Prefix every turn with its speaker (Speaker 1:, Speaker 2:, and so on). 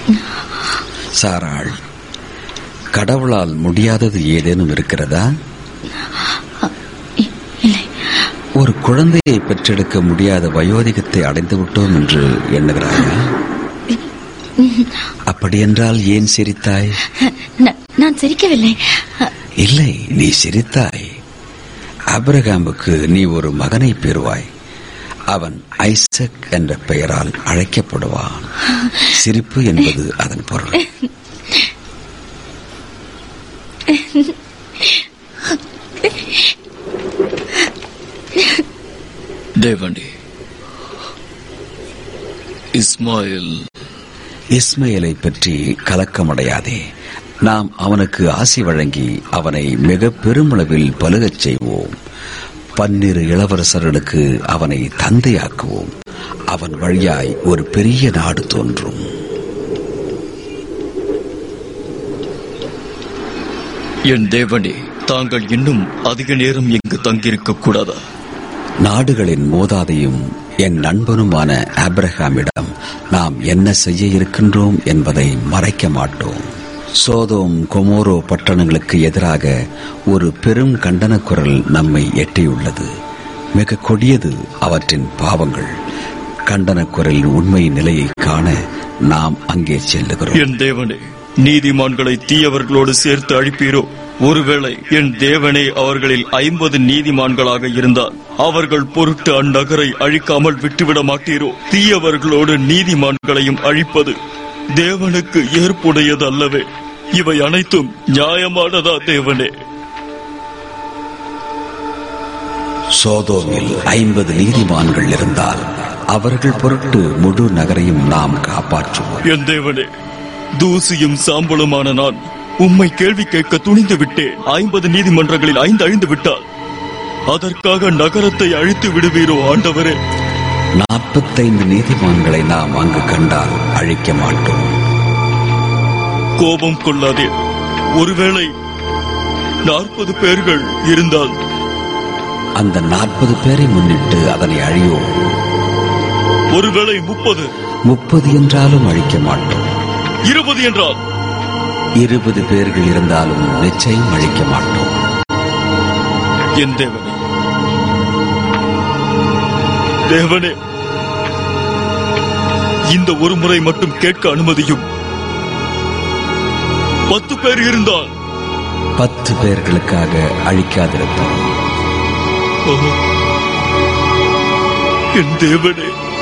Speaker 1: சாராள் கடவுளால் முடியாதது ஏதேனும் இருக்கிறதா
Speaker 2: இ- இல்லை
Speaker 1: ஒரு குழந்தையை பெற்றெடுக்க முடியாத வயோதிகத்தை அடைந்து விட்டோம் என்று எண்ணுகிறாயா அப்படியென்றால் ஏன் சிரித்தாய்
Speaker 2: ந- நான் சிரிக்கவில்லை
Speaker 1: இல்லை நீ சிரித்தாய் ஆபிரகாமுக்கு நீ ஒரு மகனை பெறுவாய் அவன் ஐசக் என்ற பெயரால் அழைக்கப்படுவான் சிரிப்பு என்பது அதன் பொருள்
Speaker 3: தேவனே இஸ்மாயில்
Speaker 1: இஸ்மையலை பற்றி கலக்கமடையாதே நாம் அவனுக்கு ஆசி வழங்கி அவனை மிக பெருமளவில் பலுகச் செய்வோம் பன்னிரு இளவரசர்களுக்கு அவனை தந்தையாக்குவோம் அவன் வழியாய் ஒரு பெரிய நாடு தோன்றும்
Speaker 3: என் தேவனே தாங்கள் இன்னும் அதிக நேரம் இங்கு தங்கியிருக்க கூடாதா
Speaker 1: நாடுகளின் மோதாதையும் என் நண்பனுமான ஆபிரகாமிடம் நாம் என்ன செய்ய இருக்கின்றோம் என்பதை மறைக்க மாட்டோம் சோதோம் கொமோரோ பட்டணங்களுக்கு எதிராக ஒரு பெரும் கண்டன குரல் நம்மை எட்டியுள்ளது மிக கொடியது அவற்றின் பாவங்கள் கண்டன குரலின் உண்மை நிலையை காண நாம் அங்கே செல்லுகிறோம்
Speaker 3: என் தேவனே நீதிமான்களை தீயவர்களோடு சேர்த்து அழிப்பீரோ ஒருவேளை என் தேவனே அவர்களில் ஐம்பது நீதிமான்களாக இருந்தால் அவர்கள் பொருட்டு அந்நகரை அழிக்காமல் விட்டுவிட மாட்டீரோ தீயவர்களோடு நீதிமான்களையும் அழிப்பது தேவனுக்கு ஏற்புடையது அல்லவே இவை அனைத்தும் நியாயமானதா தேவனே
Speaker 1: சோதோமில் ஐம்பது நீதிமான்கள் இருந்தால் அவர்கள் பொருட்டு முழு நகரையும் நாம் காப்பாற்றுவோம்
Speaker 3: என் தேவனே தூசியும் சாம்பலுமான நான் உம்மை கேள்வி கேட்க துணிந்து விட்டேன் ஐம்பது நீதிமன்றங்களில் ஐந்து அழிந்து விட்டால் அதற்காக நகரத்தை அழித்து விடுவீரோ ஆண்டவரே
Speaker 1: நாற்பத்தைந்து நீதிமான்களை நாம் அங்கு கண்டால் அழிக்க மாட்டோம்
Speaker 3: கோபம் கொள்ளாதே ஒருவேளை நாற்பது பேர்கள் இருந்தால்
Speaker 1: அந்த நாற்பது பேரை முன்னிட்டு அதனை அழியோம்
Speaker 3: ஒருவேளை முப்பது
Speaker 1: முப்பது என்றாலும் அழிக்க மாட்டோம்
Speaker 3: இருபது என்றால்
Speaker 1: இருபது பேர்கள் இருந்தாலும் நிச்சயம் அழிக்க மாட்டோம்
Speaker 3: என் தேவனே தேவனே இந்த ஒரு முறை மட்டும் கேட்க அனுமதியும் பத்து பேர் இருந்தால்
Speaker 1: பத்து பேர்களுக்காக அழிக்காதிருப்போம்
Speaker 3: ஓ, என் தேவனே